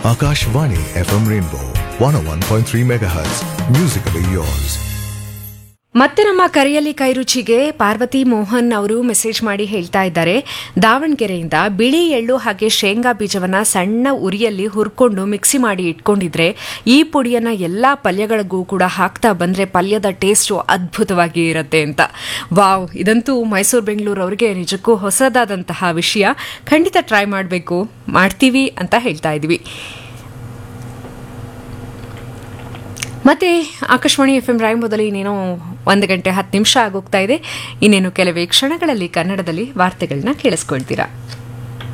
Akashvani FM Rainbow 101.3 MHz. Musically yours. ಮತ್ತೆ ನಮ್ಮ ಕರೆಯಲ್ಲಿ ಕೈರುಚಿಗೆ ಪಾರ್ವತಿ ಮೋಹನ್ ಅವರು ಮೆಸೇಜ್ ಮಾಡಿ ಹೇಳ್ತಾ ಇದ್ದಾರೆ ದಾವಣಗೆರೆಯಿಂದ ಬಿಳಿ ಎಳ್ಳು ಹಾಗೆ ಶೇಂಗಾ ಬೀಜವನ್ನ ಸಣ್ಣ ಉರಿಯಲ್ಲಿ ಹುರ್ಕೊಂಡು ಮಿಕ್ಸಿ ಮಾಡಿ ಇಟ್ಕೊಂಡಿದ್ರೆ ಈ ಪುಡಿಯನ್ನ ಎಲ್ಲಾ ಪಲ್ಯಗಳಿಗೂ ಕೂಡ ಹಾಕ್ತಾ ಬಂದ್ರೆ ಪಲ್ಯದ ಟೇಸ್ಟು ಅದ್ಭುತವಾಗಿ ಇರುತ್ತೆ ಅಂತ ವಾವ್ ಇದಂತೂ ಮೈಸೂರು ಬೆಂಗಳೂರು ಅವರಿಗೆ ನಿಜಕ್ಕೂ ಹೊಸದಾದಂತಹ ವಿಷಯ ಖಂಡಿತ ಟ್ರೈ ಮಾಡಬೇಕು ಮಾಡ್ತೀವಿ ಅಂತ ಹೇಳ್ತಾ ಇದ್ವಿ ಮತ್ತೆ ಆಕಾಶವಾಣಿ ಎಫ್ ಎಂ ರಾಯಂಬೋದಲ್ಲಿ ಇನ್ನೇನೋ ಒಂದು ಗಂಟೆ ಹತ್ತು ನಿಮಿಷ ಆಗೋಗ್ತಾ ಇದೆ ಇನ್ನೇನು ಕೆಲವೇ ಕ್ಷಣಗಳಲ್ಲಿ ಕನ್ನಡದಲ್ಲಿ ವಾರ್ತೆಗಳನ್ನ ಕೇಳಿಸ್ಕೊಳ್ತೀರಾ